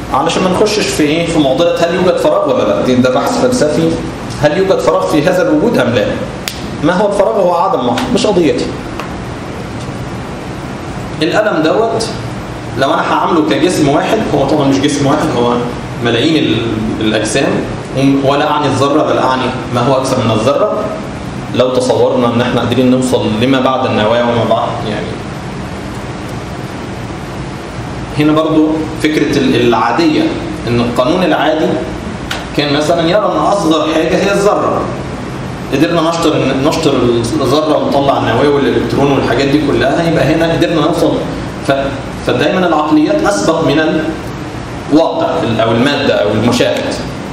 علشان ما نخشش في ايه في معضله هل يوجد فراغ ولا لا دي ده بحث فلسفي هل يوجد فراغ في هذا الوجود ام لا ما هو الفراغ هو عدم محض مش قضيتي الالم دوت لو انا هعامله كجسم واحد هو طبعا مش جسم واحد هو ملايين ال- الاجسام ولا اعني الذره بل اعني ما هو اكثر من الذره لو تصورنا ان احنا قادرين نوصل لما بعد النواه وما بعد يعني هنا برضو فكرة ال- العادية ان القانون العادي كان مثلا يرى ان اصغر حاجة هي الذرة قدرنا نشطر نشطر الذرة ونطلع النواة والالكترون والحاجات دي كلها يبقى هنا قدرنا نوصل ف... فدايما العقليات اسبق من الواقع او المادة او المشاهد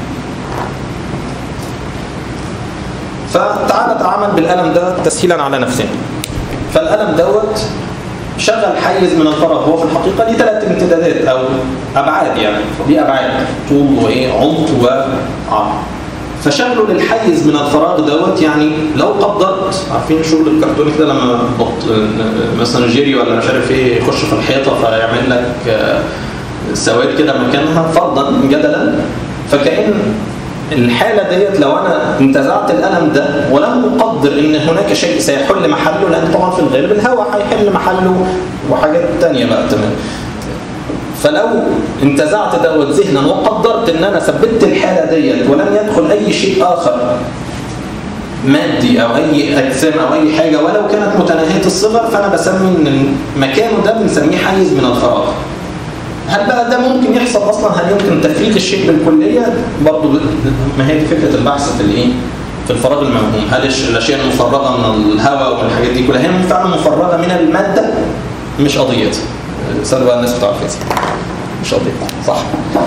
فتعالى نتعامل بالقلم ده تسهيلا على نفسنا فالقلم دوت شغل حيز من الفراغ هو في الحقيقه ليه ثلاث امتدادات او ابعاد يعني ليه ابعاد طول وايه عمق وعرض فشغله للحيز من الفراغ دوت يعني لو قدرت عارفين شغل الكرتون كده لما بط... مثلا جيري ولا مش عارف ايه يخش في الحيطه فيعمل لك آه، سواد كده مكانها فرضا جدلا فكأن الحالة ديت لو أنا انتزعت الألم ده ولم أقدر إن هناك شيء سيحل محله لأن طبعا في الغالب الهواء هيحل محله وحاجات تانية بقى تمام فلو انتزعت دوت ذهنا وقدرت ان انا ثبتت الحاله ديت ولم يدخل اي شيء اخر مادي او اي اجسام او اي حاجه ولو كانت متناهيه الصغر فانا بسمي ان مكانه ده بنسميه حيز من الفراغ. هل بقى ده ممكن يحصل اصلا هل يمكن تفريغ الشيء بالكليه برضه ما هي دي فكره البحث في الايه في الفراغ الموهوم هل الش- الاشياء المفرغه من الهواء ومن الحاجات دي كلها هي فعلا مفرغه من الماده مش قضيتي سألوا بقى الناس بتوع الفيزياء مش قضيتي صح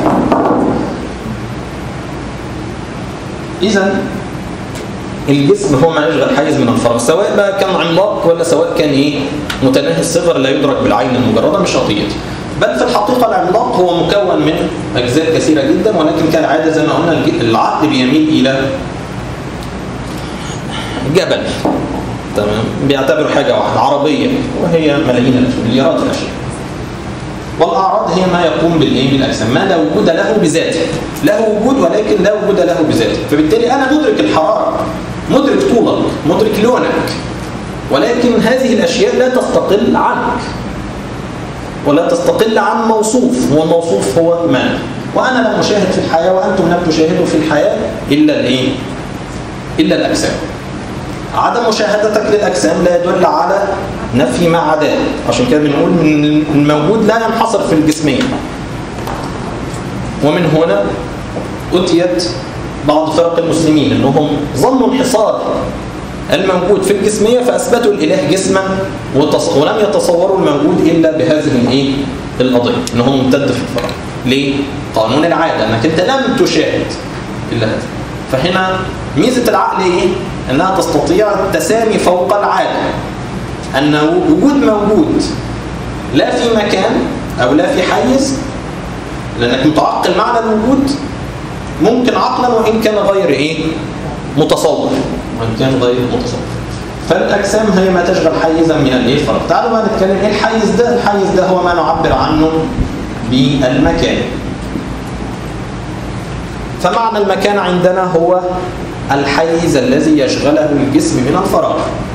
اذا الجسم هو ما يشغل حيز من الفراغ سواء بقى كان عملاق ولا سواء كان ايه متناهي الصغر لا يدرك بالعين المجرده مش قضيتي بل في الحقيقه العملاق هو مكون من اجزاء كثيره جدا ولكن كالعاده زي ما قلنا الج- العقل بيميل الى جبل تمام بيعتبر حاجه واحده عربيه وهي ملايين الاشياء مليارات الاشياء والاعراض هي ما يقوم بالايه بالاجسام ما لا وجود له بذاته له وجود ولكن لا وجود له بذاته فبالتالي انا مدرك الحراره مدرك طولك مدرك لونك ولكن هذه الاشياء لا تستقل عنك ولا تستقل عن موصوف والموصوف هو ما وانا لا اشاهد في الحياه وانتم لم تشاهدوا في الحياه الا الايه الا الاجسام عدم مشاهدتك للاجسام لا يدل على نفي ما عداه عشان كده بنقول ان الموجود لا ينحصر في الجسميه ومن هنا اتيت بعض فرق المسلمين انهم ظنوا انحصار الموجود في الجسميه فاثبتوا الاله جسما وتص- ولم يتصوروا الموجود الا بهذه الايه القضيه ان هو ممتد في الفراغ ليه قانون العاده انك انت لم تشاهد الا هذا فهنا ميزه العقل ايه انها تستطيع التسامي فوق العاده ان وجود موجود لا في مكان او لا في حيز لانك متعقل معنى الوجود ممكن عقلا وان كان غير ايه متصور وان كان غير متصور فالاجسام هي ما تشغل حيزا من الايه الفراغ تعالوا بقى نتكلم ايه الحيز ده الحيز ده هو ما نعبر عنه بالمكان فمعنى المكان عندنا هو الحيز الذي يشغله الجسم من الفراغ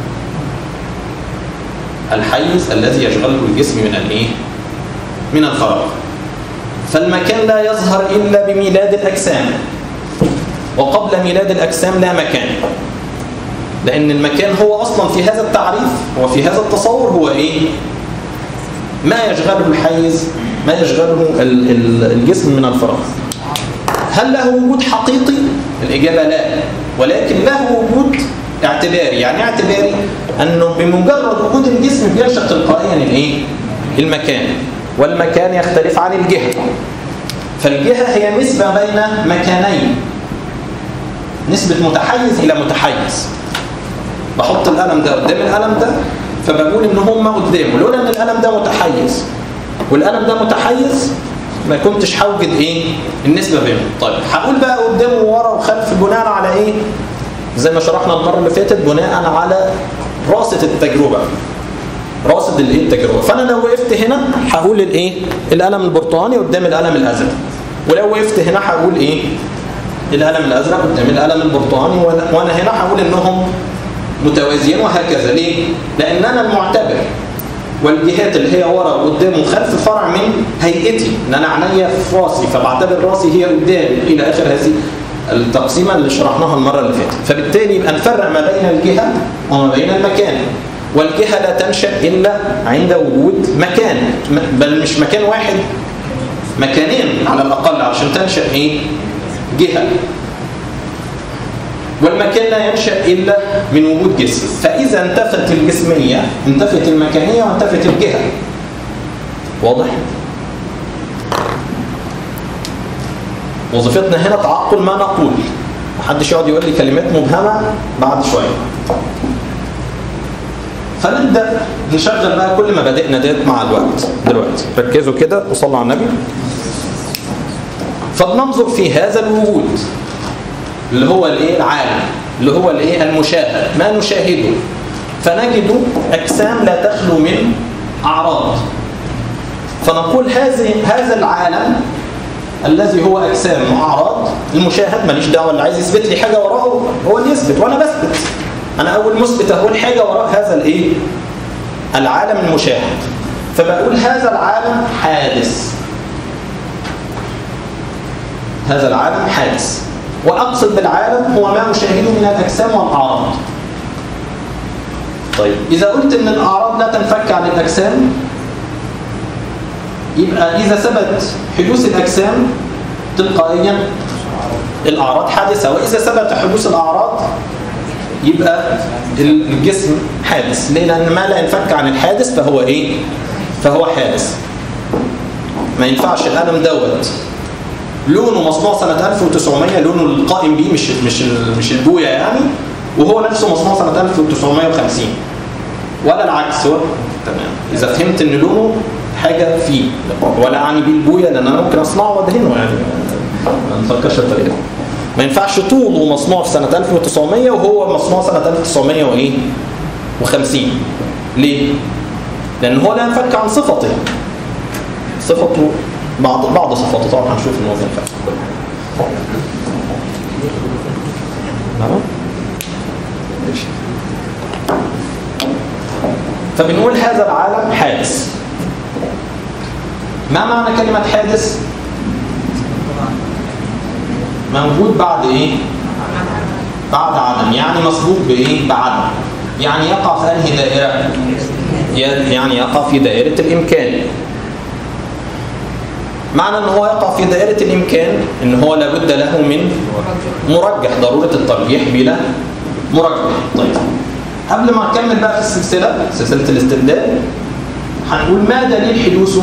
الحيز الذي يشغله الجسم من الايه من الفراغ فالمكان لا يظهر الا بميلاد الاجسام وقبل ميلاد الاجسام لا مكان لان المكان هو اصلا في هذا التعريف وفي هذا التصور هو ايه ما يشغله الحيز ما يشغله ال- ال- الجسم من الفراغ هل له وجود حقيقي الاجابه لا ولكن له وجود اعتباري يعني إيه اعتباري انه بمجرد وجود الجسم بينشا تلقائيا الايه المكان والمكان يختلف عن الجهه فالجهه هي نسبه بين مكانين نسبه متحيز الى متحيز بحط القلم ده قدام القلم ده فبقول ان هما قدامه لولا ان القلم ده متحيز والقلم ده متحيز ما كنتش هوجد ايه النسبه بينهم طيب هقول بقى قدام وورا وخلف بناء على ايه زي ما شرحنا المره اللي فاتت بناء على راسه التجربه راصد الايه التجربه فانا لو وقفت هنا هقول الايه القلم البرتقاني قدام القلم الازرق ولو وقفت هنا هقول ايه القلم الازرق قدام القلم البرتقاني وأنا- وانا هنا هقول انهم متوازيين وهكذا ليه لان انا المعتبر والجهات اللي هي ورا وقدام وخلف فرع من هيئتي ان انا عينيا في راسي فبعتبر راسي هي قدامي الى اخر هذه التقسيمه اللي شرحناها المره اللي فاتت فبالتالي يبقى نفرق ما بين الجهه وما بين المكان والجهه لا تنشا الا عند وجود مكان م- بل مش مكان واحد مكانين على الاقل عشان تنشا ايه جهه والمكان لا ينشأ إلا من وجود جسم فإذا انتفت الجسمية انتفت المكانية وانتفت الجهة واضح؟ وظيفتنا هنا تعقل ما نقول محدش يقعد يقول لي كلمات مبهمة بعد شوية فنبدأ نشغل بقى كل مبادئنا ديت مع الوقت دلوقتي ركزوا كده وصلوا على النبي فبننظر في هذا الوجود اللي هو الايه العالم اللي هو الايه المشاهد ما نشاهده فنجد اجسام لا تخلو من اعراض فنقول هذه هذا العالم الذي هو اجسام واعراض المشاهد ماليش دعوه اللي عايز يثبت لي حاجه وراه هو اللي يثبت وانا بثبت انا اول مثبت اقول حاجه وراء هذا الايه العالم المشاهد فبقول هذا العالم حادث هذا العالم حادث وأقصد بالعالم هو ما أشاهده من الأجسام والأعراض طيب إذا قلت أن الأعراض لا تنفك عن الأجسام يبقى إذا ثبت حدوث الأجسام تلقائيا الأعراض حادثة وإذا ثبت حدوث الأعراض يبقى الجسم حادث ليه؟ لأن ما لا ينفك عن الحادث فهو إيه؟ فهو حادث ما ينفعش القلم دوت لونه مصنوع سنة 1900 لونه القائم بيه مش مش مش البويا يعني وهو نفسه مصنوع سنة 1950 ولا العكس هو تمام إذا فهمت إن لونه حاجة فيه ولا أعني بيه البويا لأن أنا ممكن أصنعه وأدهنه يعني ما نفكرش الطريقة دي. ما ينفعش طوله مصنوع في سنة 1900 وهو مصنوع سنة 1900 وإيه؟ و50 ليه؟ لأن هو لا ينفك عن صفته صفته بعض بعض صفاته طبعا هنشوف ان هو ينفع نعم ماشي فبنقول هذا العالم حادث ما معنى كلمة حادث؟ موجود بعد ايه؟ بعد عدم يعني مسبوق بايه؟ بعدم يعني يقع في انهي دائرة؟ يعني يقع في دائرة الإمكان معنى ان هو يقع في دائرة الإمكان ان هو لابد له من مرجح ضرورة الترجيح بلا مرجح طيب قبل ما نكمل بقى في السلسلة سلسلة الاستدلال هنقول ما دليل حدوثه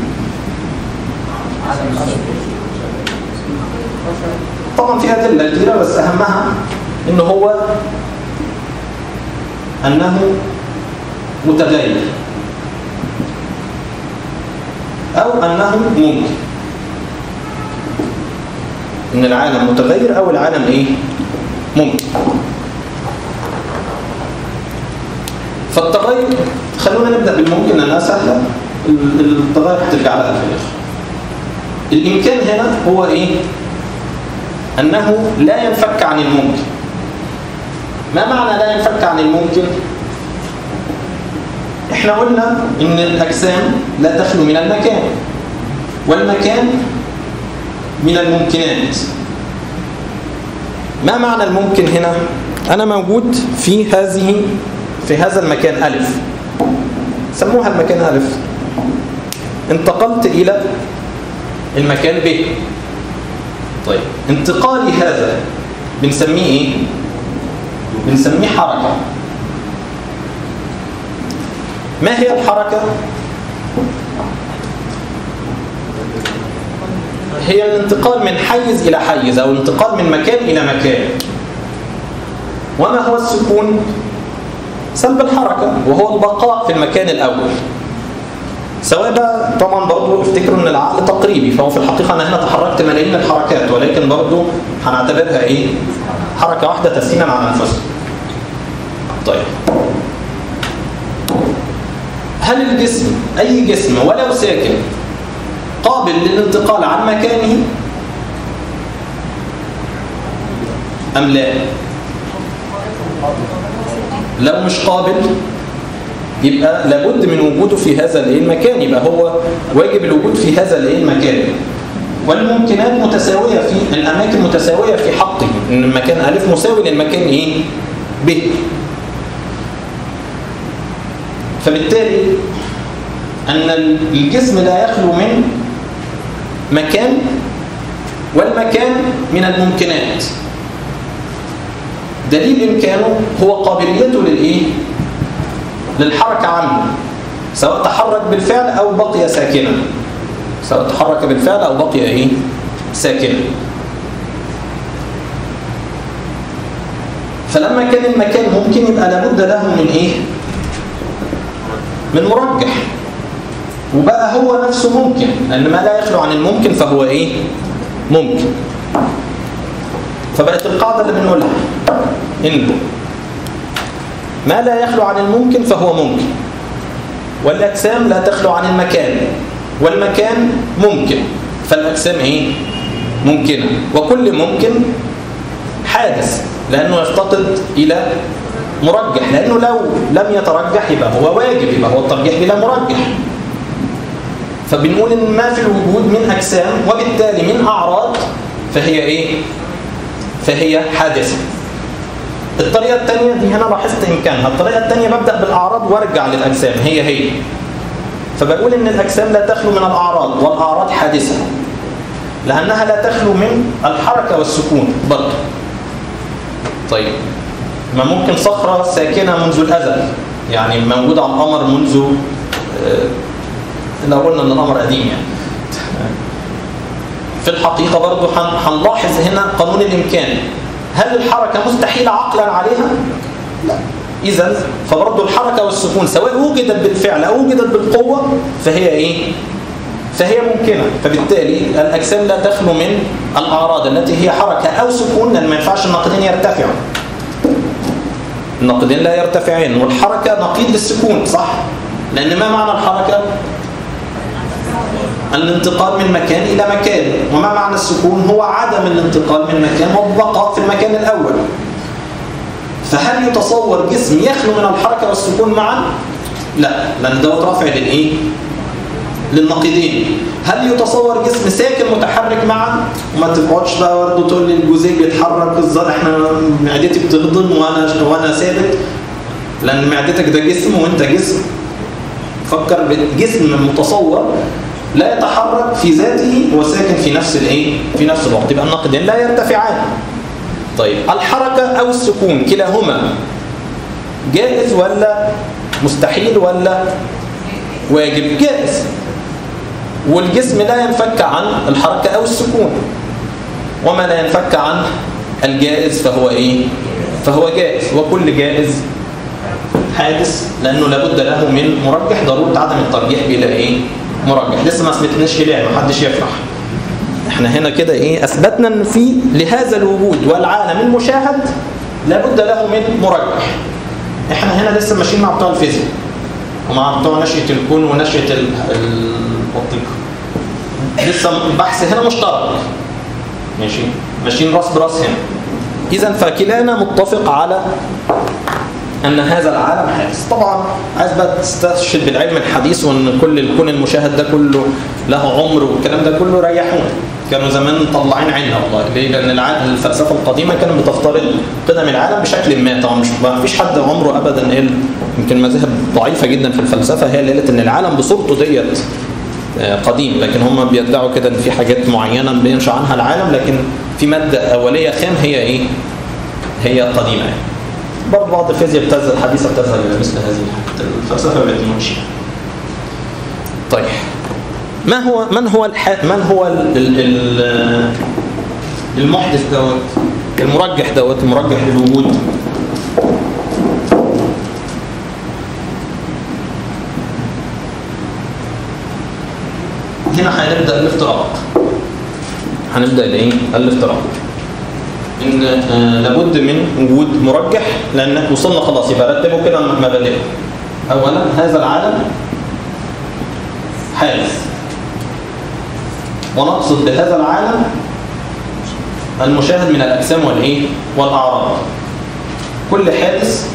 طبعا في أدلة كثيرة بس أهمها ان هو أنه متغير أو أنه ممكن إن العالم متغير أو العالم إيه؟ ممكن فالتغير خلونا نبدأ بالممكن لأنها سهلة التغير هترجع لها في الآخر الإمكان هنا هو إيه؟ أنه لا ينفك عن الممكن ما معنى لا ينفك عن الممكن؟ احنا قلنا ان الاجسام لا تخلو من المكان والمكان من الممكنات ما معنى الممكن هنا انا موجود في هذه في هذا المكان الف سموها المكان الف انتقلت الى المكان ب طيب انتقالي هذا بنسميه ايه بنسميه حركه ما هي الحركة؟ هي الانتقال من حيز إلى حيز أو الانتقال من مكان إلى مكان وما هو السكون؟ سلب الحركة وهو البقاء في المكان الأول سواء بقى طبعا برضو افتكروا ان العقل تقريبي فهو في الحقيقة انا هنا تحركت ملايين الحركات ولكن برضو هنعتبرها ايه حركة واحدة تسهيلا على انفسنا طيب هل الجسم أي جسم ولو ساكن قابل للانتقال عن مكانه أم لا لو مش قابل يبقى لابد من وجوده في هذا الايه المكان يبقى هو واجب الوجود في هذا الايه المكان والممكنات متساوية في الأماكن متساوية في حقه إن المكان ألف مساوي للمكان إيه ب فبالتالي أن الجسم لا يخلو من مكان والمكان من الممكنات دليل إمكانه هو قابليته للإيه؟ للحركة عنه سواء تحرك بالفعل أو بقي ساكنا سواء تحرك بالفعل أو بقي إيه؟ ساكنا فلما كان المكان ممكن يبقى لابد له من إيه؟ من مرجح وبقى هو نفسه ممكن لأن ما لا يخلو عن الممكن فهو إيه؟ ممكن فبقت القاعدة اللي بنقولها إن ما لا يخلو عن الممكن فهو ممكن والأجسام لا تخلو عن المكان والمكان ممكن فالأجسام إيه؟ ممكنة وكل ممكن حادث لأنه يفتقد إلى مرجح لأنه لو لم يترجح يبقى هو واجب يبقى هو الترجيح بلا مرجح فبنقول إن ما في الوجود من أجسام وبالتالي من أعراض فهي إيه؟ فهي حادثة الطريقة الثانية دي هنا لاحظت إمكانها الطريقة الثانية ببدأ بالأعراض وارجع للأجسام هي هي فبقول إن الأجسام لا تخلو من الأعراض والأعراض حادثة لأنها لا تخلو من الحركة والسكون برضه طيب ما ممكن صخرة ساكنة منذ الأزل يعني موجودة على القمر منذ لو قلنا ان الامر قديم يعني في الحقيقة برضو هنلاحظ هنا قانون الإمكان هل الحركة مستحيلة عقلا عليها؟ لا إذا فبرضو الحركة والسكون سواء وجدت بالفعل أو وجدت بالقوة فهي إيه؟ فهي ممكنة فبالتالي الأجسام لا تخلو من الأعراض التي هي حركة أو سكون لأن ما ينفعش النقدين يرتفعوا النقدين لا يرتفعان والحركة نقيض للسكون صح؟ لأن ما معنى الحركة؟ الانتقال من مكان إلى مكان وما معنى السكون هو عدم الانتقال من مكان والبقاء في المكان الأول فهل يتصور جسم يخلو من الحركة والسكون معا؟ لا لأن دوت رافع للإيه؟ للنقيضين هل يتصور جسم ساكن متحرك معا؟ وما تقعدش بقى برضه تقول لي الجزيء بيتحرك ازاي احنا معدتي بتهضم وانا وانا ثابت لأن معدتك ده جسم وانت جسم فكر بجسم متصور لا يتحرك في ذاته وساكن في نفس الايه في نفس الوقت يبقى النقدين لا يرتفعان طيب الحركه او السكون كلاهما جائز ولا مستحيل ولا واجب جائز والجسم لا ينفك عن الحركه او السكون وما لا ينفك عن الجائز فهو ايه فهو جائز وكل جائز حادث لانه لابد له من مرجح ضروره عدم الترجيح بلا ايه مرجح لسه ما اثبتناش هلال ما حدش يفرح احنا هنا كده ايه اثبتنا ان في لهذا الوجود والعالم المشاهد لابد له من مرجح احنا هنا لسه ماشيين مع بتوع الفيزياء ومع بتوع نشأة الكون ونشأة البطيخ لسه البحث هنا مشترك ماشي ماشيين راس براس هنا اذا فكلانا متفق على أن هذا العالم حادث طبعا عايز بقى تستشهد بالعلم الحديث وأن كل الكون المشاهد ده كله له عمر والكلام ده كله ريحونا كانوا زمان مطلعين عيننا والله ليه؟ لأن العالم الفلسفة القديمة كانت بتفترض قدم العالم بشكل ما طبعا مش ما فيش حد عمره أبدا قال يمكن مذاهب ضعيفة جدا في الفلسفة هي اللي قالت إن العالم بصورته ديت قديم لكن هم بيدعوا كده إن في حاجات معينة بينشأ عنها العالم لكن في مادة أولية خام هي إيه؟ هي قديمة يعني. برضه بعض الفيزياء بتذهب الحديثة بتذهب إلى مثل هذه الفلسفة ما بتمشي طيب ما هو من هو الح... من هو ال... ال... ال... المحدث دوت المرجح دوت المرجح للوجود هنا هنبدا الافتراق هنبدا الايه الافتراق ان آه لابد من وجود مرجح لان وصلنا خلاص يبقى رتبوا كده مبادئ اولا هذا العالم حادث ونقصد بهذا العالم المشاهد من الأجسام والإيه؟ والأعراض كل حادث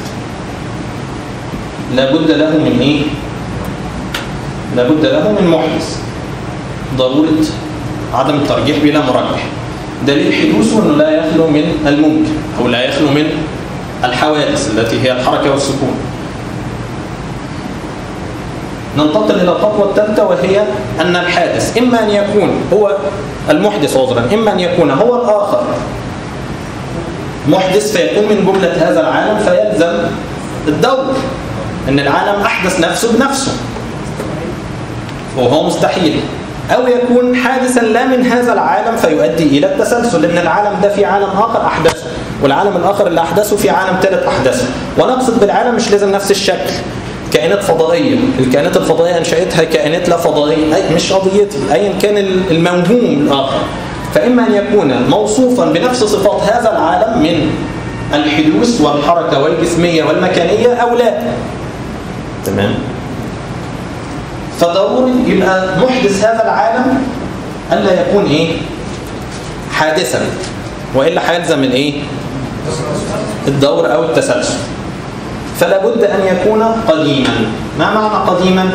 لابد له من إيه؟ لابد له من محدث ضرورة عدم الترجيح بلا مرجح دليل حدوثه أنه لا يخلو من الممكن أو لا يخلو من الحوادث التي هي الحركة والسكون ننتقل إلى الخطوة الثالثة وهي أن الحادث إما أن يكون هو المحدث عذرا إما أن يكون هو الآخر محدث فيكون من جملة هذا العالم فيلزم الدور أن العالم أحدث نفسه بنفسه وهو مستحيل أو يكون حادثا لا من هذا العالم فيؤدي إلى التسلسل لأن العالم ده في عالم آخر أحدثه والعالم الآخر اللي أحدثه في عالم ثالث أحدثه ونقصد بالعالم مش لازم نفس الشكل كائنات فضائية الكائنات الفضائية أنشأتها كائنات لا فضائية أي مش قضيتي أيا كان الموهوم الآخر فإما أن يكون موصوفا بنفس صفات هذا العالم من الحدوث والحركة والجسمية والمكانية أو لا تمام فضروري يبقى محدث هذا العالم ألا يكون إيه حادثا وإلا هيلزم الإيه الدور أو التسلسل فلا بد أن يكون قديما ما معنى قديما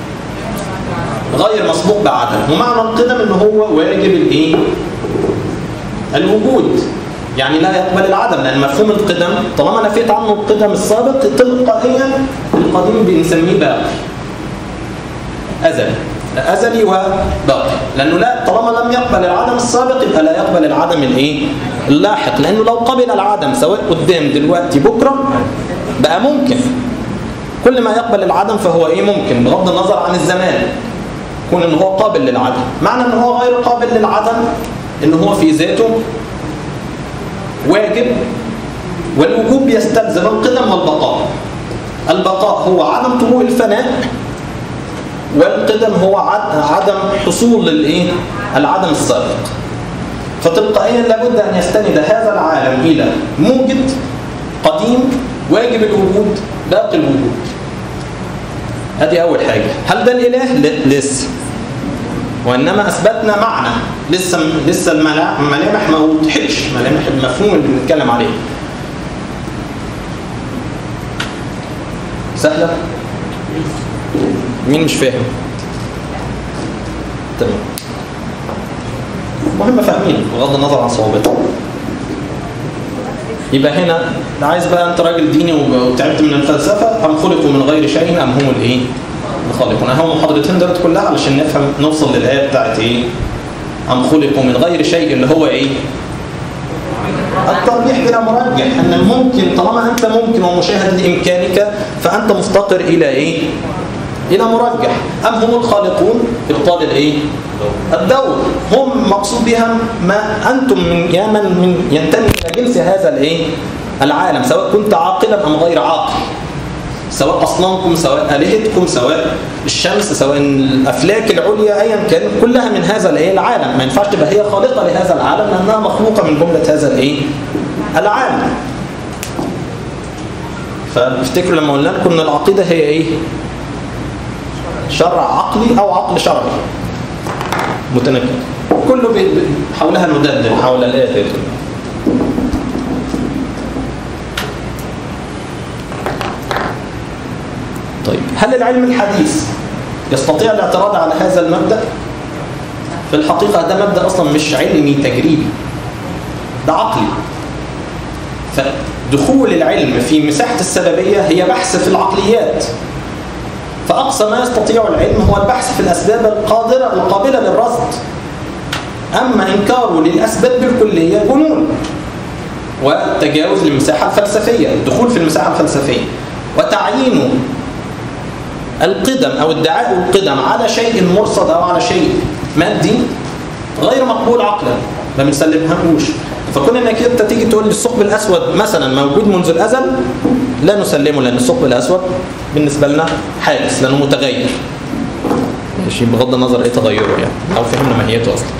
غير مسبوق بعدم ومعنى القدم ان هو واجب الايه الوجود يعني لا يقبل العدم لان مفهوم القدم طالما نفيت عنه القدم السابق تلقائيا القديم بنسميه باقي ازلي ازلي وباقي لانه لا طالما لم يقبل العدم السابق يبقى لا يقبل العدم الايه اللاحق لانه لو قبل العدم سواء قدام دلوقتي بكره بقى ممكن كل ما يقبل العدم فهو ايه ممكن بغض النظر عن الزمان يكون ان هو قابل للعدم معنى ان هو غير قابل للعدم ان هو في ذاته واجب والوجوب يستلزم القدم والبقاء البقاء هو عدم طلوع الفناء والقدم هو عدم حصول الايه العدم السابق فتلقائيا لابد ان يستند هذا العالم الى موجد قديم واجب الوجود باقي الوجود ادي اول حاجه هل ده الاله لا لسه وانما اثبتنا معنى لسه لسه الملامح ما وضحتش ملامح المفهوم اللي بنتكلم عليه سهله مين مش فاهم تمام مهم فاهمين بغض النظر عن صعوبتها يبقى هنا عايز بقى انت راجل ديني وتعبت من الفلسفه ام خلقوا من غير شيء ام هم الايه؟ الخالقون هم محاضرتين دولت كلها علشان نفهم نوصل للايه بتاعت ايه؟ ام خلقوا من غير شيء اللي هو ايه؟ الترجيح بلا مرجح ان الممكن طالما انت ممكن ومشاهد لامكانك فانت مفتقر الى ايه؟ الى مرجح ام هم الخالقون ابطال الايه؟ الدور هم مقصود بها ما انتم من يا من من ينتمي الى جنس هذا الايه؟ العالم سواء كنت عاقلا ام غير عاقل سواء اصنامكم سواء الهتكم سواء الشمس سواء الافلاك العليا ايا كان كلها من هذا الايه العالم ما ينفعش تبقى هي خالقه لهذا العالم لانها مخلوقه من جمله هذا الايه العالم فافتكروا لما قلنا لكم ان العقيده هي ايه شرع عقلي او عقل شرعي متنكر كله حولها ندندن حول الايه دي طيب هل العلم الحديث يستطيع الاعتراض على هذا المبدأ؟ في الحقيقة ده مبدأ أصلا مش علمي تجريبي ده عقلي فدخول العلم في مساحة السببية هي بحث في العقليات فأقصى ما يستطيع العلم هو البحث في الأسباب القادرة القابلة للرصد أما إنكاره للأسباب بالكلية جنون وتجاوز للمساحة الفلسفية الدخول في المساحة الفلسفية وتعيين القدم أو ادعاء القدم على شيء مرصد أو على شيء مادي غير مقبول عقلا ما بنسلمهاش فكون انك انت تيجي تقول لي الثقب الاسود مثلا موجود منذ الازل لا نسلمه لان الثقب الاسود بالنسبه لنا حادث لانه متغير ماشي بغض النظر ايه تغيره يعني او فهمنا ماهيته اصلا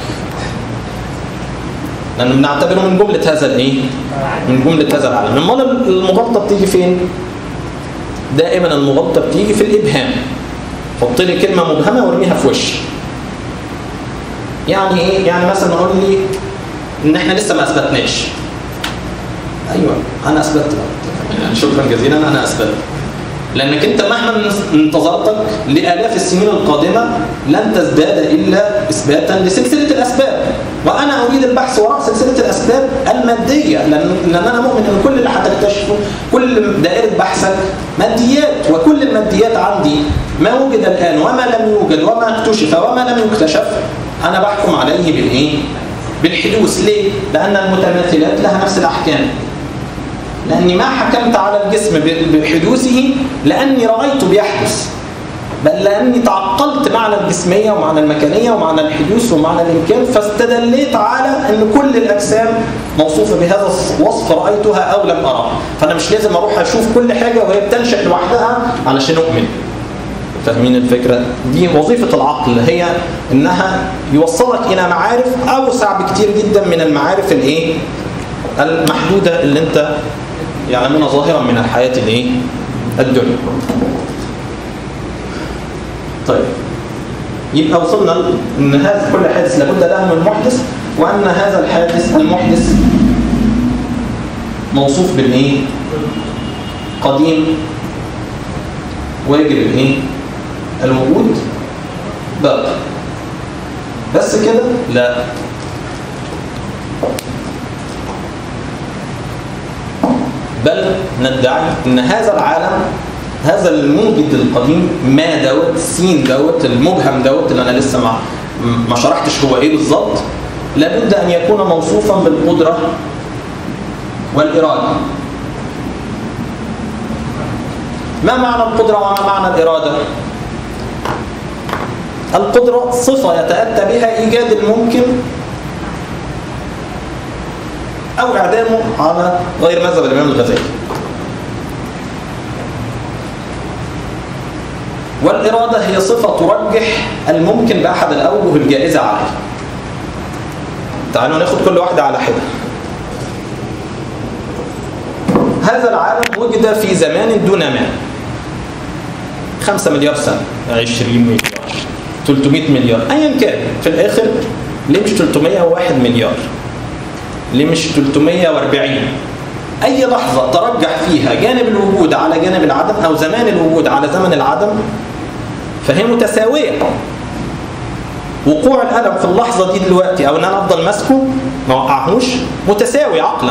لان بنعتبره من جمله هذا الايه من جمله هذا العالم امال المغالطه بتيجي فين دائما المغالطه بتيجي في الابهام حط لي كلمه مبهمه وارميها في وشي يعني ايه يعني مثلا اقول لي ان احنا لسه ما اثبتناش ايوه انا اثبت يعني شكرا جزيلا انا اثبت لانك انت مهما انتظرتك لالاف السنين القادمه لن تزداد الا اثباتا لسلسله الاسباب وانا اريد البحث وراء سلسله الاسباب الماديه لان لان انا مؤمن ان كل اللي هتكتشفه كل دائره بحثك ماديات وكل الماديات عندي ما وجد الان وما لم يوجد وما اكتشف وما لم يكتشف انا بحكم عليه بالايه؟ بالحدوث ليه؟ لان المتماثلات لها نفس الاحكام لأني ما حكمت على الجسم بحدوثه لأني رأيته بيحدث بل لأني تعقلت معنى الجسمية ومعنى المكانية ومعنى الحدوث ومعنى الإمكان فاستدليت على أن كل الأجسام موصوفة بهذا الوصف رأيتها أو لم أراها فأنا مش لازم أروح أشوف كل حاجة وهي بتنشأ لوحدها علشان أؤمن فاهمين الفكرة؟ دي وظيفة العقل هي إنها يوصلك إلى معارف أوسع بكتير جدا من المعارف الإيه؟ المحدودة اللي أنت يعلمون ظاهرا من الحياة الايه؟ الدنيا. طيب يبقى وصلنا ان هذا كل حادث لابد له من محدث وان هذا الحادث المحدث موصوف بالايه؟ قديم واجب الايه؟ الوجود باقي بس كده؟ لا بل ندعي ان هذا العالم هذا الموجد القديم ما دوت سين دوت المبهم دوت اللي انا لسه ما ما شرحتش هو ايه بالظبط لابد ان يكون موصوفا بالقدره والاراده ما معنى القدره وما معنى الاراده القدره صفه يتاتى بها ايجاد الممكن أو إعدامه على غير مذهب الإمام الغزالي والإرادة هي صفة ترجح الممكن بأحد الأوجه الجائزة عليه تعالوا ناخد كل واحدة على حدة هذا العالم وجد في زمان دون ما خمسة مليار سنة عشرين مليار 300 مليار أيا كان في الآخر ليه مش 301 مليار ليه مش 340 أي لحظة ترجح فيها جانب الوجود على جانب العدم أو زمان الوجود على زمن العدم فهي متساوية وقوع الألم في اللحظة دي دلوقتي أو إن أنا أفضل ماسكه ما وقعهوش متساوي عقلا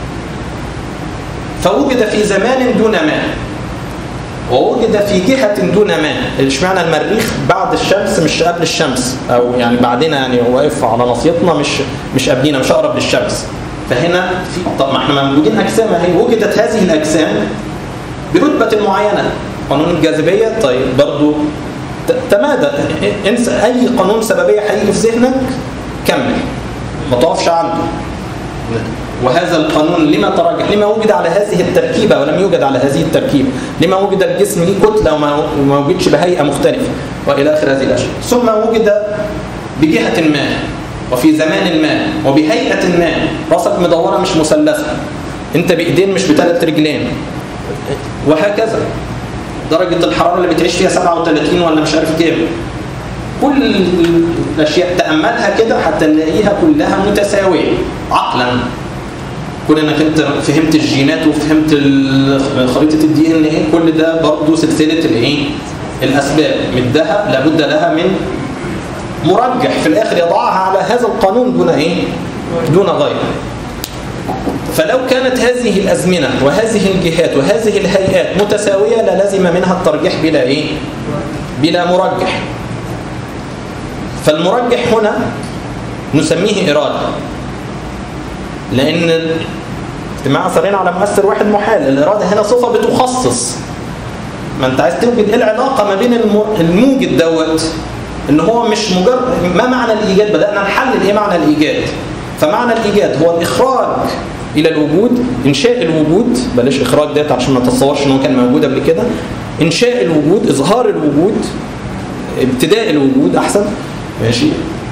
فوجد في زمان دون ما ووجد في جهة دون ما اشمعنى المريخ بعد الشمس مش قبل الشمس او يعني بعدنا يعني واقف على ناصيتنا مش مش قبلنا مش اقرب للشمس فهنا في طب ما احنا موجودين اجسام اهي وجدت هذه الاجسام برتبة معينة قانون الجاذبية طيب برضو تمادى انسى اي قانون سببية هيجي في ذهنك كمل ما تقفش عنده وهذا القانون لما تراجع لما وجد على هذه التركيبة ولم يوجد على هذه التركيبة لما وجد الجسم ليه كتلة وما وجدش بهيئة مختلفة وإلى آخر هذه الأشياء ثم وجد بجهة ما وفي زمان ما وبهيئة ما راسك مدورة مش مثلثة انت بإيدين مش بثلاث رجلين وهكذا درجة الحرارة اللي بتعيش فيها 37 ولا مش عارف كام كل الأشياء تأملها كده حتى نلاقيها كلها متساوية عقلا كون انك انت فهمت الجينات وفهمت خريطه الدي ان ايه كل ده برضه سلسله الايه؟ الاسباب مدها لابد لها من مرجح في الاخر يضعها على هذا القانون دون ايه؟ دون غيره. فلو كانت هذه الازمنه وهذه الجهات وهذه الهيئات متساويه للزم منها الترجيح بلا ايه؟ بلا مرجح. فالمرجح هنا نسميه اراده. لان اجتماع اثرين على مؤثر واحد محال الاراده هنا صفه بتخصص ما انت عايز توجد ايه العلاقه ما بين الموجد دوت ان هو مش مجرد ما معنى الايجاد بدانا نحلل ايه معنى الايجاد فمعنى الايجاد هو الاخراج الى الوجود انشاء الوجود بلاش اخراج ديت عشان ما تتصورش ان هو كان موجود قبل كده انشاء الوجود اظهار الوجود ابتداء الوجود احسن ماشي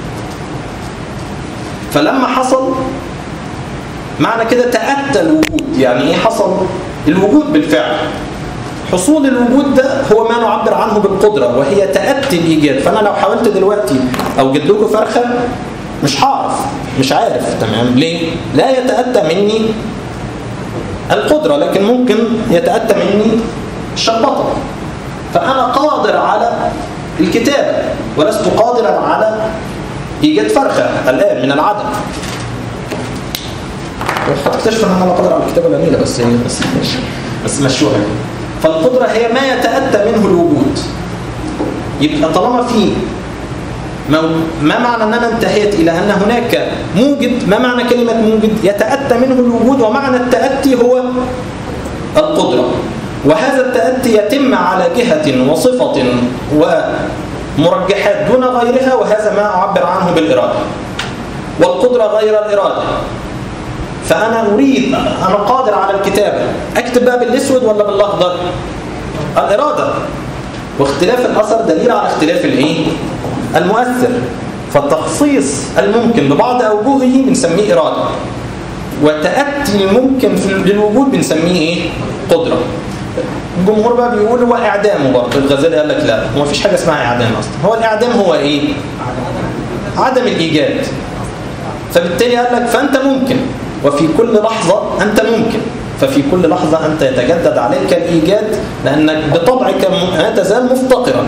فلما حصل معنى كده تأتى الوجود يعني ايه حصل الوجود بالفعل حصول الوجود ده هو ما نعبر عنه بالقدرة وهي تأتي الإيجاد فأنا لو حاولت دلوقتي أوجد لكم فرخة مش هعرف مش عارف تمام ليه لا يتاتى مني القدره لكن ممكن يتاتى مني الشخبطه فانا قادر على الكتابه ولست قادرا على ايجاد فرخه الان من العدم هتكتشف ان انا لا قادر على الكتابه الجميله بس هي بس بس مشوها فالقدره هي ما يتاتى منه الوجود يبقى طالما في ما معنى ان انا انتهيت الى ان هناك موجد ما معنى كلمه موجد يتاتى منه الوجود ومعنى التاتي هو القدره وهذا التاتي يتم على جهه وصفه ومرجحات دون غيرها وهذا ما اعبر عنه بالاراده والقدره غير الاراده فانا اريد انا قادر على الكتابه اكتب بقى بالاسود ولا بالاخضر الاراده واختلاف الاثر دليل على اختلاف الايه المؤثر فالتخصيص الممكن ببعض اوجهه بنسميه اراده وتاتي الممكن في للوجود بنسميه ايه قدره الجمهور بقى بيقول هو اعدامه برضه الغزالي قال لك لا هو مفيش حاجه اسمها اعدام اصلا هو الاعدام هو ايه عدم الايجاد فبالتالي قال لك فانت ممكن وفي كل لحظه انت ممكن ففي كل لحظة أنت يتجدد عليك الإيجاد لأنك بطبعك ما تزال مفتقرا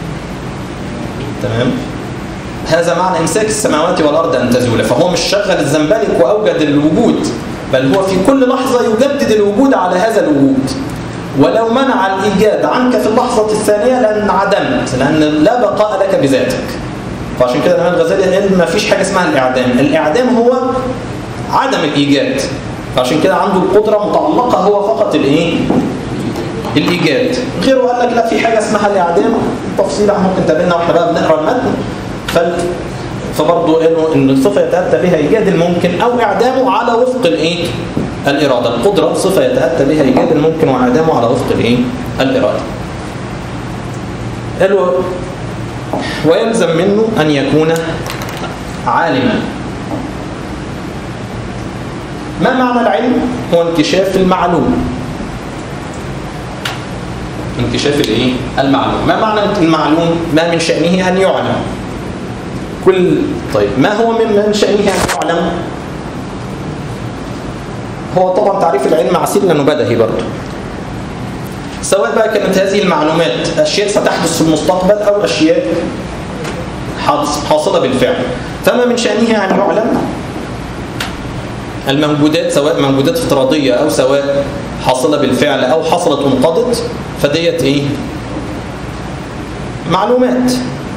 تمام هذا معنى إمساك السماوات والأرض أن تزول فهو مش شغل الزنبلك وأوجد الوجود بل هو في كل لحظة يجدد الوجود على هذا الوجود ولو منع الإيجاد عنك في اللحظة الثانية لأن عدمت لأن لا بقاء لك بذاتك فعشان كده الإمام الغزالي قال ما فيش حاجة اسمها الإعدام الإعدام هو عدم الإيجاد فعشان كده عنده القدرة متعلقة هو فقط الايه الإيجاد غيره قال لك لا في حاجة اسمها الإعدام تفصيل ممكن تقابلنا واحنا بقى بنقرا المتن فال... فبرضه قالوا ان الصفة يتأتى بها إيجاد الممكن أو إعدامه على وفق الايه الإرادة القدرة صفة يتأتى بها إيجاد الممكن وإعدامه على وفق الايه الإرادة قالوا ويلزم منه أن يكون عالما ما معنى العلم؟ هو انكشاف المعلوم انكشاف الايه؟ المعلوم ما معنى المعلوم؟ ما من شأنه أن يعلم كل طيب ما هو من من شأنه أن يعلم؟ هو طبعا تعريف العلم عسير لأنه بدهي برضه سواء بقى كانت هذه المعلومات أشياء ستحدث في المستقبل أو أشياء حاصلة بالفعل فما من شأنه أن يعلم الموجودات سواء موجودات افتراضية أو سواء حاصلة بالفعل أو حصلت وانقضت فديت إيه؟ معلومات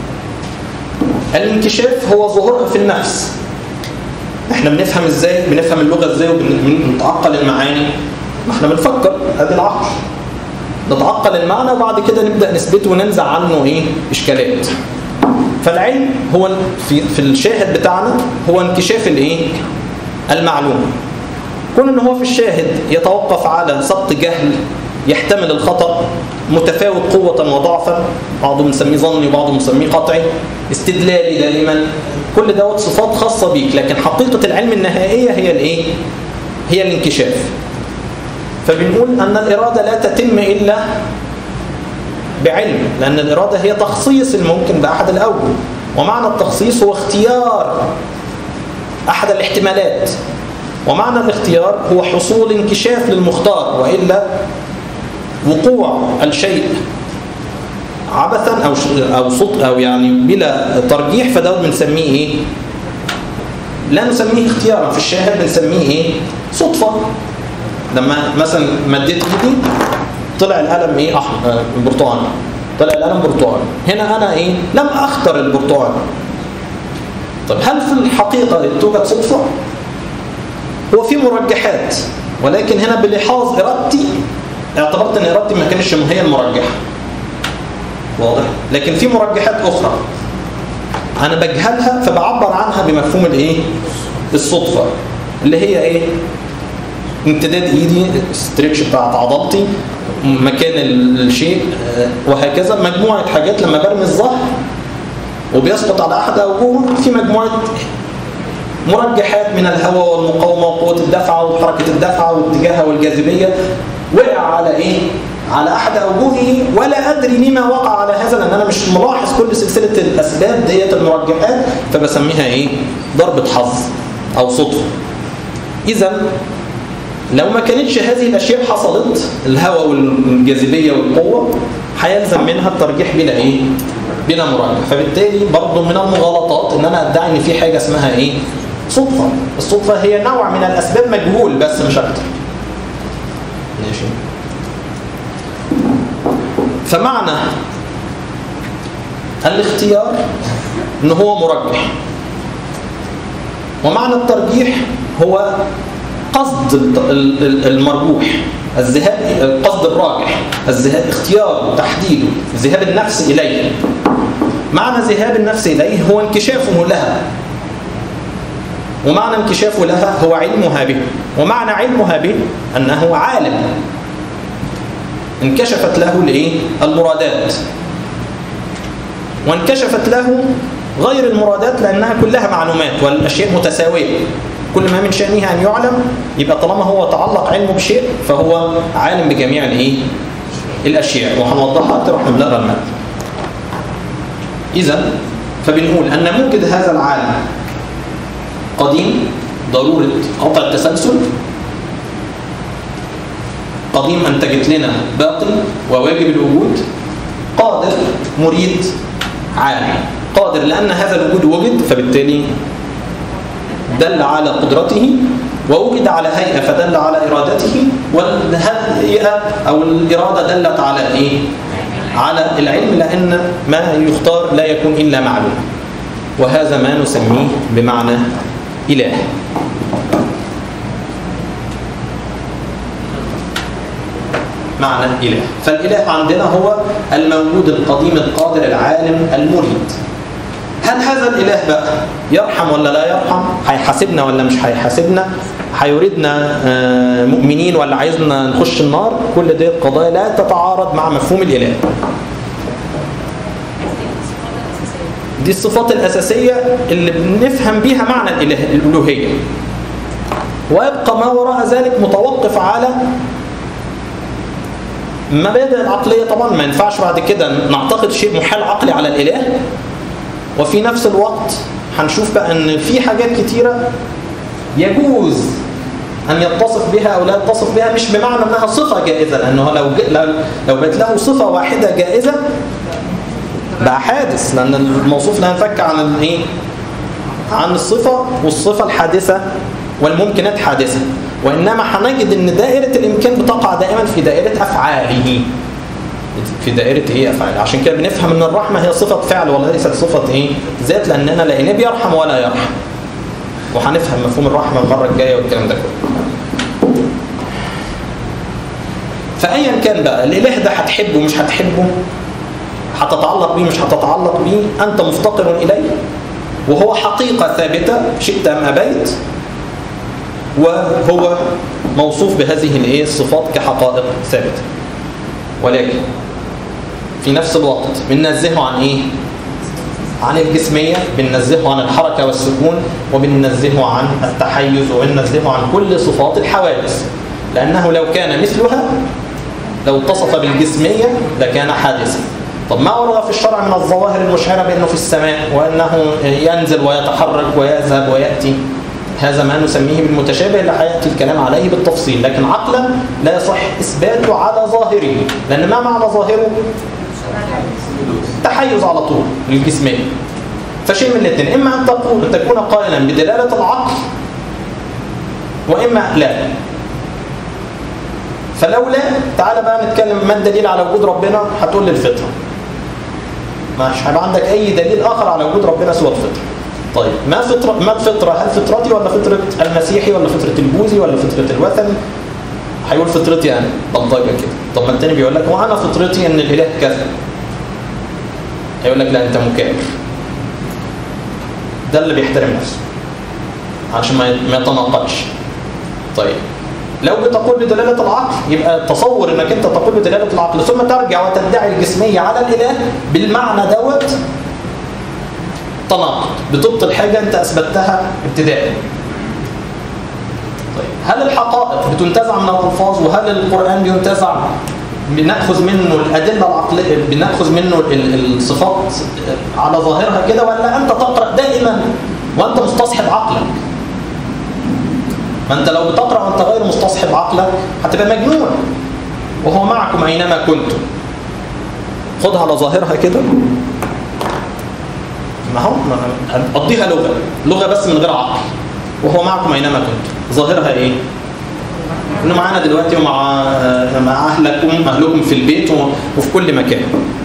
الانكشاف هو ظهورها في النفس احنا بنفهم ازاي بنفهم اللغة ازاي وبنتعقل المعاني ما احنا بنفكر ادي العقل نتعقل المعنى وبعد كده نبدأ نثبته وننزع عنه ايه اشكالات فالعلم هو في, في الشاهد بتاعنا هو انكشاف الايه المعلوم كون ان هو في الشاهد يتوقف على سقط جهل يحتمل الخطأ متفاوت قوة وضعفا بعضهم بنسميه ظني وبعضهم بنسميه قطعي استدلالي دائما كل دوت صفات خاصة بيك لكن حقيقة العلم النهائية هي الايه؟ هي الانكشاف فبنقول أن الإرادة لا تتم إلا بعلم لأن الإرادة هي تخصيص الممكن بأحد الأوجه ومعنى التخصيص هو اختيار أحد الاحتمالات ومعنى الاختيار هو حصول انكشاف للمختار وإلا وقوع الشيء عبثا أو أو صدق أو يعني بلا ترجيح فده بنسميه إيه؟ لا نسميه اختيارا في الشاهد بنسميه إيه؟ صدفة لما مثلا مديت ايدي طلع القلم ايه احمر برتقاني طلع القلم برتقاني هنا انا ايه لم اختر البرتقاني طب هل في الحقيقه توجد صدفه هو في مرجحات ولكن هنا بلحاظ ارادتي اعتبرت ان ارادتي ما كانتش هي المرجحه واضح لكن في مرجحات اخرى انا بجهلها فبعبر عنها بمفهوم الايه الصدفه اللي هي ايه امتداد ايدي ستريتش بتاعت عضلتي مكان الشيء وهكذا مجموعة حاجات لما برمي الظهر وبيسقط على أحد أوجهه في مجموعة مرجحات من الهواء والمقاومة وقوة الدفعة وحركة الدفعة واتجاهها والجاذبية وقع على إيه؟ على أحد أوجهه ولا أدري لما وقع على هذا لأن أنا مش ملاحظ كل سلسلة الأسباب ديت المرجحات فبسميها إيه؟ ضربة حظ أو صدفة إذا لو ما كانتش هذه الأشياء حصلت الهواء والجاذبية والقوة هيلزم منها الترجيح بلا إيه؟ بلا مراجعة فبالتالي برضه من المغالطات إن أنا أدعي إن في حاجة اسمها إيه؟ صدفة الصدفة هي نوع من الأسباب مجهول بس مش أكتر ماشي فمعنى الاختيار ان هو مرجح ومعنى الترجيح هو قصد المرجوح الذهاب القصد الراجح الذهاب اختياره تحديده ذهاب النفس اليه معنى ذهاب النفس اليه هو انكشافه لها ومعنى انكشافه لها هو علمها به ومعنى علمها به انه عالم انكشفت له الايه المرادات وانكشفت له غير المرادات لانها كلها معلومات والاشياء متساويه كل ما من شانها ان يعلم يبقى طالما هو تعلق علمه بشيء فهو عالم بجميع الايه الاشياء وهنوضحها اكتر واحنا بنقرا المتن اذا فبنقول ان موجد هذا العالم قديم ضروره قطع التسلسل قديم أنتجت لنا باقي وواجب الوجود قادر مريد عالم قادر لأن هذا الوجود وجد فبالتالي دل على قدرته ووجد على هيئة فدل على إرادته والهيئة أو الإرادة دلت على إيه؟ على العلم لأن ما يختار لا يكون إلا معلوم وهذا ما نسميه بمعنى إله معنى إله فالإله عندنا هو الموجود القديم القادر العالم المريد هل هذا الإله بقى يرحم ولا لا يرحم هيحاسبنا ولا مش هيحاسبنا هيريدنا مؤمنين ولا عايزنا نخش النار كل دي قضايا لا تتعارض مع مفهوم الإله دي الصفات الأساسية اللي بنفهم بيها معنى الإله الألوهية ويبقى ما وراء ذلك متوقف على المبادئ العقلية طبعا ما ينفعش بعد كده نعتقد شيء محال عقلي على الإله وفي نفس الوقت هنشوف بقى ان في حاجات كتيرة يجوز أن يتصف بها أو لا يتصف بها مش بمعنى أنها صفة جائزة لأنه لو لو بقت له صفة واحدة جائزة بقى حادث لأن الموصوف لا ينفك عن الايه؟ عن الصفة والصفة الحادثة والممكنات حادثة وإنما هنجد أن دائرة الإمكان بتقع دائما في دائرة أفعاله في دائرة إيه أفعاله عشان كده بنفهم أن الرحمة هي صفة فعل وليست صفة إيه ذات لأننا لقيناه بيرحم ولا يرحم وهنفهم مفهوم الرحمة المرة الجاية والكلام ده كله فأيا كان بقى الإله ده هتحبه مش هتحبه هتتعلق بيه مش هتتعلق بيه أنت مفتقر إليه وهو حقيقة ثابتة شئت أم أبيت وهو موصوف بهذه الايه الصفات كحقائق ثابته ولكن في نفس الوقت بننزهه عن ايه عن الجسميه بننزهه عن الحركه والسكون وبننزهه عن التحيز وبننزهه عن كل صفات الحوادث لانه لو كان مثلها لو اتصف بالجسميه لكان حادثا طب ما ورد في الشرع من الظواهر المشعره بانه في السماء وانه ينزل ويتحرك ويذهب وياتي هذا ما نسميه بالمتشابه اللي هياتي الكلام عليه بالتفصيل لكن عقلا لا يصح اثباته على ظاهره لان ما معنى ظاهره تحيز على طول للجسميه فشيء من الاثنين اما ان تقول ان تكون قائلا بدلاله العقل واما لا فلو لا تعالى بقى نتكلم ما الدليل على وجود ربنا هتقول لي الفطره مش هيبقى عندك اي دليل اخر على وجود ربنا سوى الفطره طيب ما فطرة ما الفطرة هل فطرتي ولا فطرة المسيحي ولا فطرة البوذي ولا فطرة الوثني هيقول فطرتي انا بلطجة كده طب ما التاني بيقول لك وانا فطرتي ان الاله كذا هيقول لك لا انت مكابر ده اللي بيحترم نفسه عشان ما يتناقضش طيب لو بتقول بدلالة العقل يبقى تصور انك انت تقول بدلالة العقل ثم ترجع وتدعي الجسمية على الاله بالمعنى دوت تناقض بتبطل حاجة أنت أثبتها ابتداء طيب هل الحقائق بتنتزع من الألفاظ وهل القرآن بينتزع بناخذ منه الادله العقليه بناخذ منه ال- الصفات على ظاهرها كده ولا انت تقرا دائما وانت مستصحب عقلك ما انت لو بتقرا وانت غير مستصحب عقلك هتبقى مجنون وهو معكم اينما كنتم خدها على ظاهرها كده ما هو ما- هتقضيها لغه لغه بس من غير عقل وهو معكم اينما كنتم ظاهرها ايه انه معانا دلوقتي ومع مع اهلكم اهلكم في البيت و- وفي كل مكان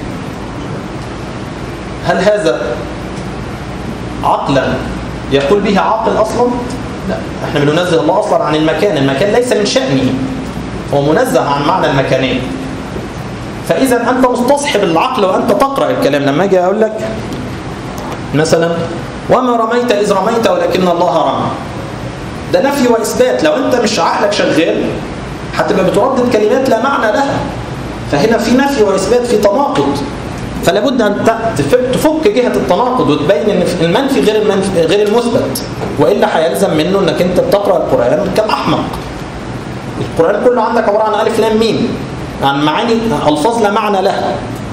هل هذا عقلا يقول به عاقل اصلا لا احنا بننزه الله اصلا عن المكان المكان ليس من شانه هو منزه عن معنى المكانين فاذا انت مستصحب العقل وانت تقرا الكلام لما اجي اقول لك مثلا وما رميت اذ رميت ولكن الله رمى ده نفي واثبات لو انت مش عقلك شغال هتبقى بتردد كلمات لا معنى لها فهنا في نفي واثبات في تناقض فلا بد ان ت- تف- تفك جهه التناقض وتبين ان في- المنفي غير المنفي غير المثبت والا هيلزم منه انك انت بتقرا القران كاحمق القران كله عندك عباره عن الف لام ميم عن معاني الفاظ لا معنى لها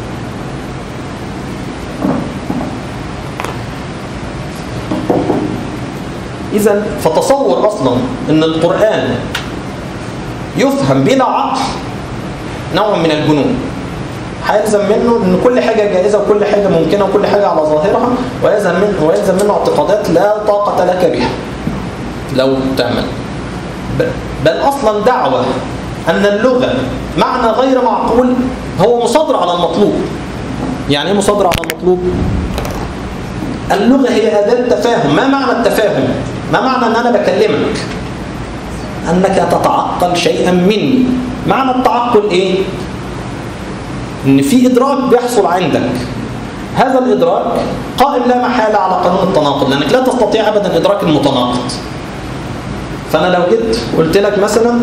إذا فتصور أصلا أن القرآن يفهم بلا عقل نوع من الجنون هيلزم منه ان كل حاجه جائزه وكل حاجه ممكنه وكل حاجه على ظاهرها ويلزم منه ويلزم منه اعتقادات لا طاقه لك بها لو تعمل ب- بل اصلا دعوه ان اللغه معنى غير معقول هو مصادر على المطلوب يعني ايه مصادر على المطلوب اللغة هي أداة تفاهم ما معنى التفاهم؟ ما معنى أن أنا بكلمك؟ أنك تتعقل شيئا مني معنى التعقل إيه؟ إن في إدراك بيحصل عندك هذا الإدراك قائم لا محالة على قانون التناقض لأنك لا تستطيع أبدا إدراك المتناقض فأنا لو جيت قلت لك مثلا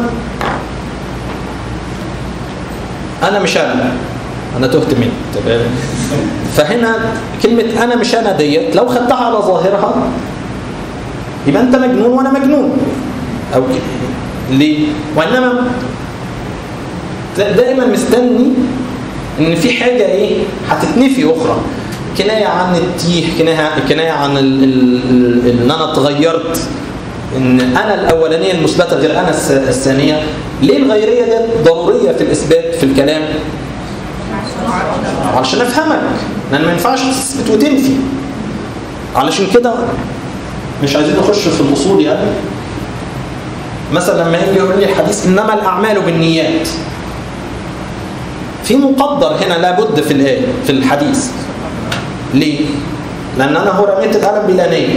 أنا مش أنا أنا تهت مني تمام فهنا كلمة أنا مش أنا ديت لو خدتها على ظاهرها يبقى أنت مجنون وأنا مجنون أو ك- ليه؟ وإنما دائما مستني إن في حاجة إيه هتتنفي أخرى كناية عن التيه كناية كناية عن ال ال ال إن أنا اتغيرت إن أنا الأولانية المثبتة غير أنا الس- الثانية ليه الغيرية دي ضرورية في الإثبات في الكلام؟ علشان افهمك لان ما ينفعش تثبت وتنفي علشان كده مش عايزين نخش في الاصول يعني مثلا لما يجي يقول لي الحديث انما الاعمال بالنيات في مقدر هنا لابد في الايه في الحديث ليه؟ لان انا هو رميت القلم بلا نيه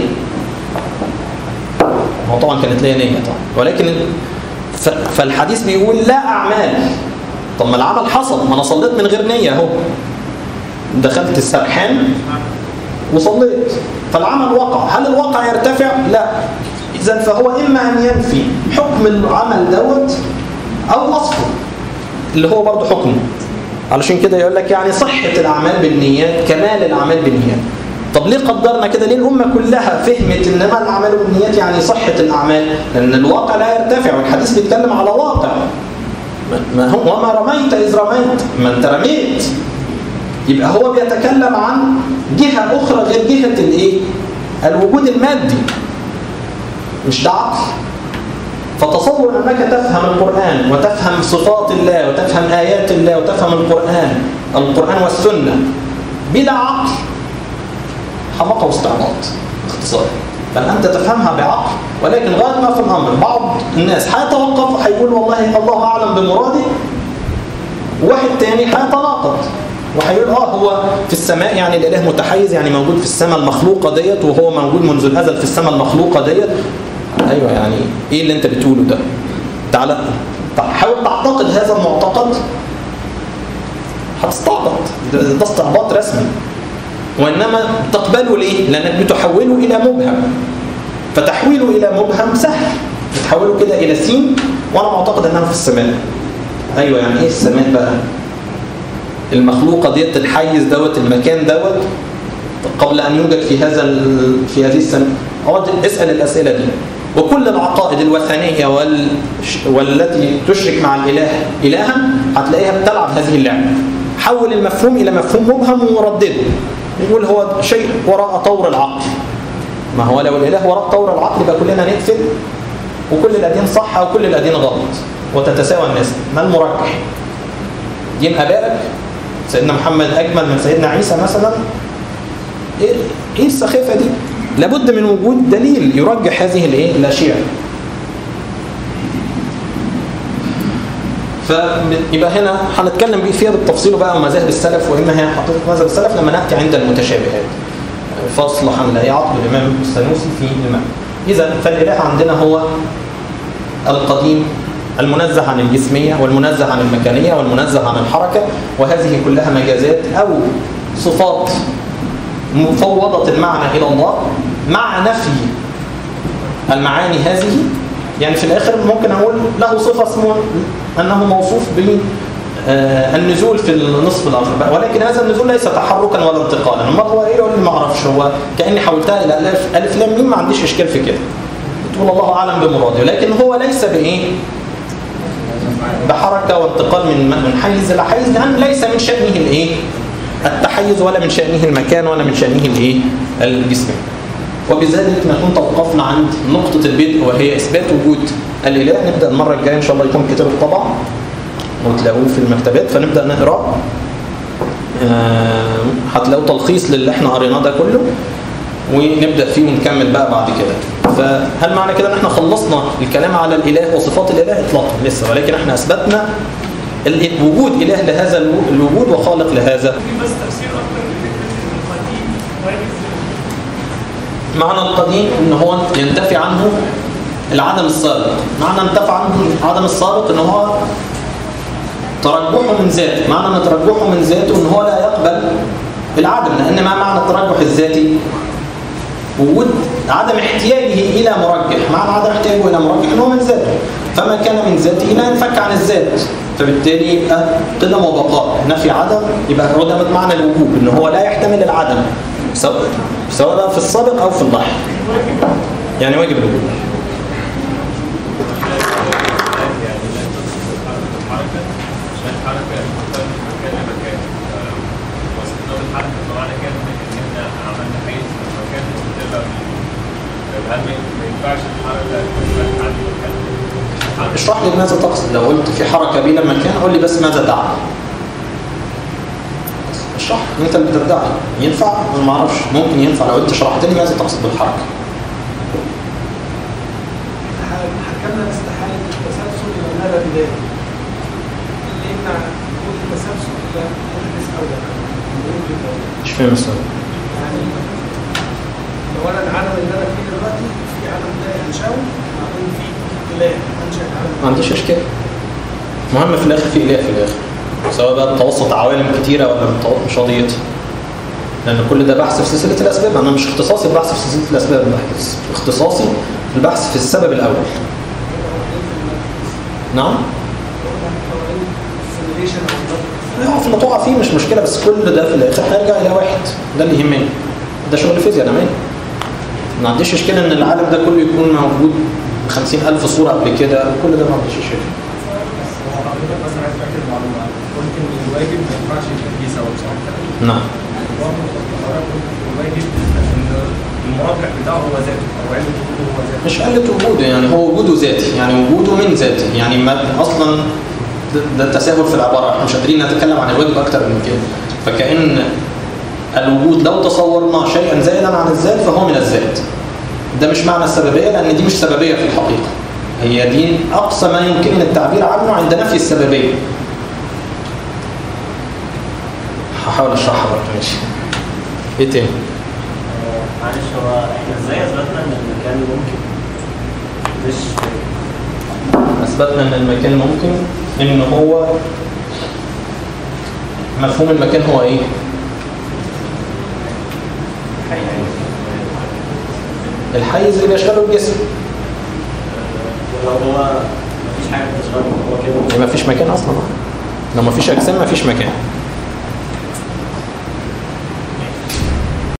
هو طبعا كانت ليا نيه طبعا ولكن ف- فالحديث بيقول لا اعمال طب ما العمل حصل ما انا صليت من غير نيه اهو دخلت السرحان وصليت فالعمل وقع هل الواقع يرتفع لا اذا فهو اما ان ينفي حكم العمل دوت او وصفه اللي هو برضه حكمه علشان كده يقول لك يعني صحة الأعمال بالنيات كمال الأعمال بالنيات طب ليه قدرنا كده ليه الأمة كلها فهمت إنما الأعمال بالنيات يعني صحة الأعمال لأن الواقع لا يرتفع والحديث بيتكلم على واقع ما هو وما رميت إذ رميت ما أنت رميت يبقى هو بيتكلم عن جهة أخرى غير جهة الإيه؟ الوجود المادي مش ده عقل فتصور أنك تفهم القرآن وتفهم صفات الله وتفهم آيات الله وتفهم القرآن القرآن والسنة بلا عقل حماقة واستعباط باختصار بل أنت تفهمها بعقل ولكن غاية ما في الأمر بعض الناس هيتوقف وهيقول والله الله أعلم بمراده واحد تاني هيتناقض وهيقول اه هو في السماء يعني الاله متحيز يعني موجود في السماء المخلوقه ديت وهو موجود منذ الازل في السماء المخلوقه ديت ايوه يعني ايه اللي انت بتقوله ده تعالى طب حاول تعتقد هذا المعتقد هتستعبط ده, ده استعباط رسمي وانما تقبله ليه لانك بتحوله الى مبهم فتحويله الى مبهم سهل بتحوله كده الى سين وانا معتقد انها في السماء ايوه يعني ايه السماء بقى المخلوقه ديت الحيز دوت المكان دوت قبل ان يوجد في هذا ال... في هذه السماء اقعد اسال الاسئله دي وكل العقائد الوثنية وال... والتي تشرك مع الإله إلها هتلاقيها بتلعب هذه اللعبة حول المفهوم إلى مفهوم مبهم وردده يقول هو شيء وراء طور العقل ما هو لو الإله وراء طور العقل يبقى كلنا نقفل وكل الأديان صح وكل الأديان غلط وتتساوى الناس ما المرجح دين أبائك سيدنا محمد أجمل من سيدنا عيسى مثلا إيه إيه السخافة دي لابد من وجود دليل يرجح هذه الايه الاشياء فيبقى هنا هنتكلم بيه فيها بالتفصيل بقى مذاهب السلف واما هي حقيقه مذهب السلف لما ناتي عند المتشابهات فصل حمل يعقب الامام السنوسي في المعنى اذا فالاله عندنا هو القديم المنزه عن الجسميه والمنزه عن المكانيه والمنزه عن الحركه وهذه كلها مجازات او صفات مفوضة المعنى إلى الله مع نفي المعاني هذه يعني في الآخر ممكن أقول له صفة اسمه أنه موصوف بالنزول في النصف الآخر ولكن هذا النزول ليس تحركا ولا انتقالا ما هو إيه يقول لي ما أعرفش هو كأني حولتها إلى ألف, ألف لام ميم ما عنديش إشكال في كده تقول الله أعلم بمراده لكن هو ليس بإيه بحركة وانتقال من من حيز إلى حيز لأن ليس من شأنه الإيه التحيز ولا من شأنه المكان ولا من شأنه الايه الجسم وبذلك نكون توقفنا عند نقطة البدء وهي إثبات وجود الإله نبدأ المرة الجاية إن شاء الله يكون كتاب الطبع وتلاقوه في المكتبات فنبدأ نقرأ أه هتلاقوا تلخيص للي احنا قريناه ده كله ونبدأ فيه ونكمل بقى بعد كده فهل معنى كده ان احنا خلصنا الكلام على الإله وصفات الإله إطلاقا لسه ولكن احنا أثبتنا وجود إله لهذا الوجود وخالق لهذا بس تفسير اكتر القديم معنى القديم ان هو ينتفي عنه العدم السابق معنى انتفى عنه العدم السابق ان هو ترجحه من ذاته معنى ان ترجحه من ذاته ان هو لا يقبل العدم لان ما معنى الترجح الذاتي وجود عدم احتياجه الى مرجح معنى عدم احتياجه الى مرجح ان هو من ذاته فما كان من ذاته لا ينفك عن الذات فبالتالي يبقى قدم وبقاء نفي عدم يبقى عدمت معنى الوجوب ان هو لا يحتمل العدم سواء سواء في السابق او في اللاحق يعني واجب الوجوب هل ما ينفعش الحركه تبقى عند المكان؟ اشرح لي ماذا تقصد لو قلت في حركه بين المكان قول لي بس ماذا تعني اشرح انت اللي بتدعي ينفع انا ما اعرفش ممكن ينفع لو انت شرحت لي ماذا تقصد بالحركه حكمنا استحالة التسلسل إلى الهدف ذلك اللي يمنع وجود التسلسل إلى محدث أول وجود الأول مش فاهم السؤال يعني لو أنا العالم اللي أنا فيه دلوقتي في عالم ده ينشأه بعدين في إله أنشأ ما العالم عنديش اشكال المهم في الاخر في اله في الاخر سواء بقى متوسط عوالم كتيره ولا متوسط مش قضيتي لان كل ده بحث في سلسله الاسباب انا مش اختصاصي البحث في سلسله الاسباب بحث اختصاصي البحث في السبب الاول نعم السيميليشن أو اه في اللي تقع فيه مش مشكله بس كل ده في الاخر هيرجع الى واحد ده اللي يهمني ده شغل فيزياء انا مالي ما عنديش اشكال ان العالم ده كله يكون موجود ب 50000 صوره قبل كده كل ده ما عنديش اشكال حضرتك بس عايز اتاكد معلومه قلت ان الواجب ما ينفعش يبقى فيه سبب صح؟ نعم برضه حضرتك قلت ان الواجب عشان المرجح بتاعه هو ذاته او علة وجوده هو ذاته مش قلة وجوده يعني هو وجوده ذاتي يعني وجوده من ذاته يعني ما اصلا ده- ده التساهل في العباره احنا مش قادرين نتكلم عن الواجب اكتر من كده فكأن الوجود لو تصورنا شيئا زائدا عن الذات فهو من الذات ده مش معنى السببيه لان دي مش سببيه في الحقيقه هي دي اقصى ما يمكن التعبير عنه عند نفي السببيه هحاول اشرحها برضه ماشي ايه تاني معلش هو احنا ازاي اثبتنا ان المكان ممكن مش اثبتنا ان المكان ممكن ان هو مفهوم المكان هو ايه الحيز اللي بيشغله الجسم ولو هو مفيش حاجه بتشغله هو كده يبقى مفيش مكان اصلا لو مفيش اجسام مفيش مكان